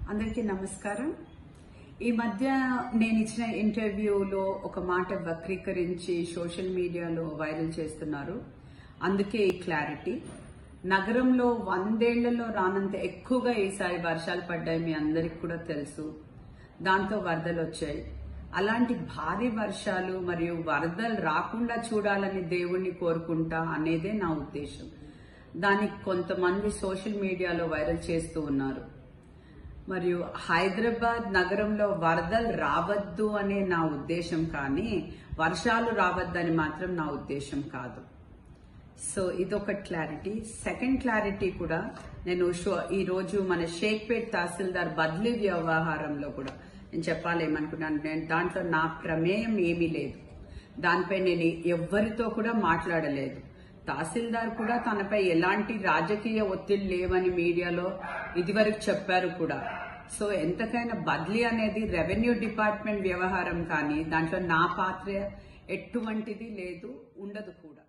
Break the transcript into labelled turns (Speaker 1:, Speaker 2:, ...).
Speaker 1: అందరికీ నమస్కారం ఈ మధ్య నేను ఇచ్చిన ఇంటర్వ్యూలో ఒక మాట వక్రీకరించి సోషల్ మీడియాలో వైరల్ చేస్తున్నారు అందుకే ఈ క్లారిటీ నగరంలో వందేళ్లలో రానంత ఎక్కువగా ఈసారి వర్షాలు పడ్డాయి మీ అందరికి కూడా తెలుసు దాంతో వరదలు వచ్చాయి అలాంటి భారీ వర్షాలు మరియు వరదలు రాకుండా చూడాలని దేవుణ్ణి కోరుకుంటా అనేదే నా ఉద్దేశం దానికి కొంతమంది సోషల్ మీడియాలో వైరల్ చేస్తూ ఉన్నారు మరియు హైదరాబాద్ నగరంలో వరదలు రావద్దు అనే నా ఉద్దేశం కానీ వర్షాలు రావద్దని మాత్రం నా ఉద్దేశం కాదు సో ఇదొక క్లారిటీ సెకండ్ క్లారిటీ కూడా నేను షో- ఈ రోజు మన షేక్పేట్ తహసీల్దార్ బదిలీ వ్యవహారంలో కూడా నేను చెప్పాలేమనుకున్నాను నేను దాంట్లో నా ప్రమేయం ఏమీ లేదు దానిపై నేను ఎవ్వరితో కూడా మాట్లాడలేదు తహసీల్దార్ కూడా తనపై ఎలాంటి రాజకీయ ఒత్తిడి లేవని మీడియాలో ఇదివరకు చెప్పారు కూడా సో ఎంతకైనా బదిలీ అనేది రెవెన్యూ డిపార్ట్మెంట్ వ్యవహారం కానీ దాంట్లో నా పాత్ర ఎటువంటిది లేదు ఉండదు కూడా